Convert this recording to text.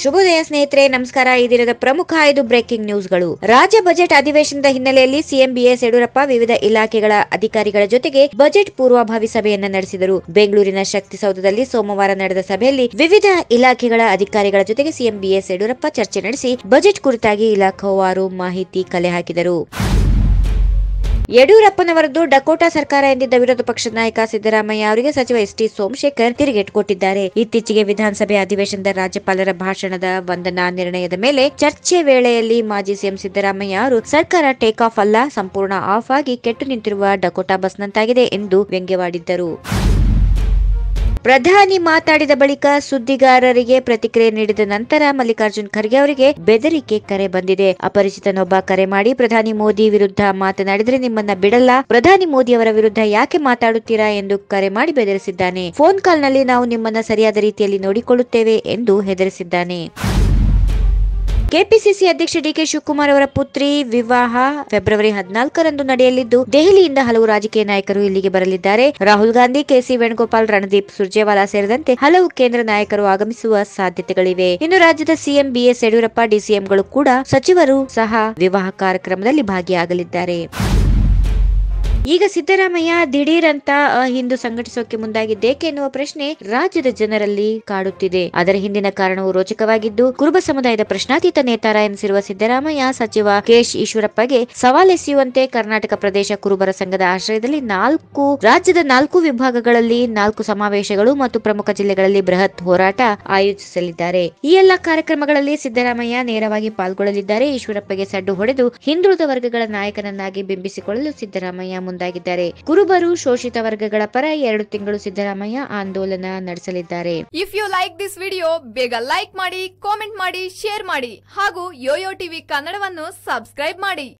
ಶುಭೋದಯ ಸ್ನೇಹಿತರೆ ನಮಸ್ಕಾರ ಈ ದಿನದ ಪ್ರಮುಖ ಐದು ಬ್ರೇಕಿಂಗ್ ನ್ಯೂಸ್ಗಳು ರಾಜ್ಯ ಬಜೆಟ್ ಅಧಿವೇಶನದ ಹಿನ್ನೆಲೆಯಲ್ಲಿ ಸಿಎಂ ಬಿಎಸ್ ಯಡಿಯೂರಪ್ಪ ವಿವಿಧ ಇಲಾಖೆಗಳ ಅಧಿಕಾರಿಗಳ ಜೊತೆಗೆ ಬಜೆಟ್ ಪೂರ್ವಭಾವಿ ಸಭೆಯನ್ನ ನಡೆಸಿದರು ಬೆಂಗಳೂರಿನ ಶಕ್ತಿಸೌಧದಲ್ಲಿ ಸೋಮವಾರ ನಡೆದ ಸಭೆಯಲ್ಲಿ ವಿವಿಧ ಇಲಾಖೆಗಳ ಅಧಿಕಾರಿಗಳ ಜೊತೆಗೆ ಸಿಎಂ ಬಿಎಸ್ ಯಡಿಯೂರಪ್ಪ ಚರ್ಚೆ ನಡೆಸಿ ಬಜೆಟ್ ಕುರಿತಾಗಿ ಇಲಾಖಾವಾರು ಮಾಹಿತಿ ಕಲೆ ಹಾಕಿದರು ಯಡಿಯೂರಪ್ಪನವರದ್ದು ಡಕೋಟಾ ಸರ್ಕಾರ ಎಂದಿದ್ದ ವಿರೋಧ ಪಕ್ಷದ ನಾಯಕ ಸಿದ್ದರಾಮಯ್ಯ ಅವರಿಗೆ ಸಚಿವ ಎಸ್ ಟಿ ಸೋಮಶೇಖರ್ ತಿರುಗೇಟು ಕೊಟ್ಟಿದ್ದಾರೆ ಇತ್ತೀಚೆಗೆ ವಿಧಾನಸಭೆ ಅಧಿವೇಶನದ ರಾಜ್ಯಪಾಲರ ಭಾಷಣದ ವಂದನಾ ನಿರ್ಣಯದ ಮೇಲೆ ಚರ್ಚೆ ವೇಳೆಯಲ್ಲಿ ಮಾಜಿ ಸಿಎಂ ಸಿದ್ದರಾಮಯ್ಯ ಅವರು ಸರ್ಕಾರ ಟೇಕ್ ಆಫ್ ಅಲ್ಲ ಸಂಪೂರ್ಣ ಆಫ್ ಆಗಿ ಕೆಟ್ಟು ನಿಂತಿರುವ ಡಕೋಟಾ ಬಸ್ನಂತಾಗಿದೆ ಎಂದು ವ್ಯಂಗ್ಯವಾಡಿದ್ದರು ಪ್ರಧಾನಿ ಮಾತಾಡಿದ ಬಳಿಕ ಸುದ್ದಿಗಾರರಿಗೆ ಪ್ರತಿಕ್ರಿಯೆ ನೀಡಿದ ನಂತರ ಮಲ್ಲಿಕಾರ್ಜುನ್ ಖರ್ಗೆ ಅವರಿಗೆ ಬೆದರಿಕೆ ಕರೆ ಬಂದಿದೆ ಅಪರಿಚಿತನೊಬ್ಬ ಕರೆ ಮಾಡಿ ಪ್ರಧಾನಿ ಮೋದಿ ವಿರುದ್ಧ ಮಾತನಾಡಿದ್ರೆ ನಿಮ್ಮನ್ನ ಬಿಡಲ್ಲ ಪ್ರಧಾನಿ ಮೋದಿ ಅವರ ವಿರುದ್ಧ ಯಾಕೆ ಮಾತಾಡುತ್ತೀರಾ ಎಂದು ಕರೆ ಮಾಡಿ ಬೆದರಿಸಿದ್ದಾನೆ ಫೋನ್ ಕಾಲ್ನಲ್ಲಿ ನಾವು ನಿಮ್ಮನ್ನ ಸರಿಯಾದ ರೀತಿಯಲ್ಲಿ ನೋಡಿಕೊಳ್ಳುತ್ತೇವೆ ಎಂದು ಹೆದರಿಸಿದ್ದಾನೆ ಕೆಪಿಸಿಸಿ ಅಧ್ಯಕ್ಷ ಡಿಕೆ ಶಿವಕುಮಾರ್ ಅವರ ಪುತ್ರಿ ವಿವಾಹ ಫೆಬ್ರವರಿ ಹದಿನಾಲ್ಕರಂದು ನಡೆಯಲಿದ್ದು ದೆಹಲಿಯಿಂದ ಹಲವು ರಾಜಕೀಯ ನಾಯಕರು ಇಲ್ಲಿಗೆ ಬರಲಿದ್ದಾರೆ ರಾಹುಲ್ ಗಾಂಧಿ ಕೆಸಿ ವೇಣುಗೋಪಾಲ್ ರಣದೀಪ್ ಸುರ್ಜೇವಾಲಾ ಸೇರಿದಂತೆ ಹಲವು ಕೇಂದ್ರ ನಾಯಕರು ಆಗಮಿಸುವ ಸಾಧ್ಯತೆಗಳಿವೆ ಇನ್ನು ರಾಜ್ಯದ ಸಿಎಂ ಬಿಎಸ್ ಯಡಿಯೂರಪ್ಪ ಡಿಸಿಎಂಗಳು ಕೂಡ ಸಚಿವರು ಸಹ ವಿವಾಹ ಕಾರ್ಯಕ್ರಮದಲ್ಲಿ ಭಾಗಿಯಾಗಲಿದ್ದಾರೆ ಈಗ ಸಿದ್ದರಾಮಯ್ಯ ದಿಢೀರ್ ಅಂತ ಹಿಂದೂ ಸಂಘಟಿಸೋಕೆ ಮುಂದಾಗಿದ್ದೇಕೆ ಎನ್ನುವ ಪ್ರಶ್ನೆ ರಾಜ್ಯದ ಜನರಲ್ಲಿ ಕಾಡುತ್ತಿದೆ ಅದರ ಹಿಂದಿನ ಕಾರಣವು ರೋಚಕವಾಗಿದ್ದು ಕುರುಬ ಸಮುದಾಯದ ಪ್ರಶ್ನಾತೀತ ನೇತಾರ ಎನಿಸಿರುವ ಸಿದ್ದರಾಮಯ್ಯ ಸಚಿವ ಕೆಎಸ್ ಈಶ್ವರಪ್ಪಗೆ ಸವಾಲೆಸೆಯುವಂತೆ ಕರ್ನಾಟಕ ಪ್ರದೇಶ ಕುರುಬರ ಸಂಘದ ಆಶ್ರಯದಲ್ಲಿ ನಾಲ್ಕು ರಾಜ್ಯದ ನಾಲ್ಕು ವಿಭಾಗಗಳಲ್ಲಿ ನಾಲ್ಕು ಸಮಾವೇಶಗಳು ಮತ್ತು ಪ್ರಮುಖ ಜಿಲ್ಲೆಗಳಲ್ಲಿ ಬೃಹತ್ ಹೋರಾಟ ಆಯೋಜಿಸಲಿದ್ದಾರೆ ಈ ಎಲ್ಲಾ ಕಾರ್ಯಕ್ರಮಗಳಲ್ಲಿ ಸಿದ್ದರಾಮಯ್ಯ ನೇರವಾಗಿ ಪಾಲ್ಗೊಳ್ಳಲಿದ್ದಾರೆ ಈಶ್ವರಪ್ಪಗೆ ಸಡ್ಡು ಹೊಡೆದು ಹಿಂದುಳಿದ ವರ್ಗಗಳ ನಾಯಕನನ್ನಾಗಿ ಬಿಂಬಿಸಿಕೊಳ್ಳಲು ಸಿದ್ದರಾಮಯ್ಯ ಮುಂದಾಗಿದ್ದಾರೆ ಕುರುಬರು ಶೋಷಿತ ವರ್ಗಗಳ ಪರ ಎರಡು ತಿಂಗಳು ಸಿದ್ದರಾಮಯ್ಯ ಆಂದೋಲನ ನಡೆಸಲಿದ್ದಾರೆ if you like this video ಬೇಗ ಲೈಕ್ ಮಾಡಿ ಕಾಮೆಂಟ್ ಮಾಡಿ ಶೇರ್ ಮಾಡಿ ಹಾಗೂ ಯೋಯೋ ಟಿವಿ ಕನ್ನಡವನ್ನು ಸಬ್ಸ್ಕ್ರೈಬ್ ಮಾಡಿ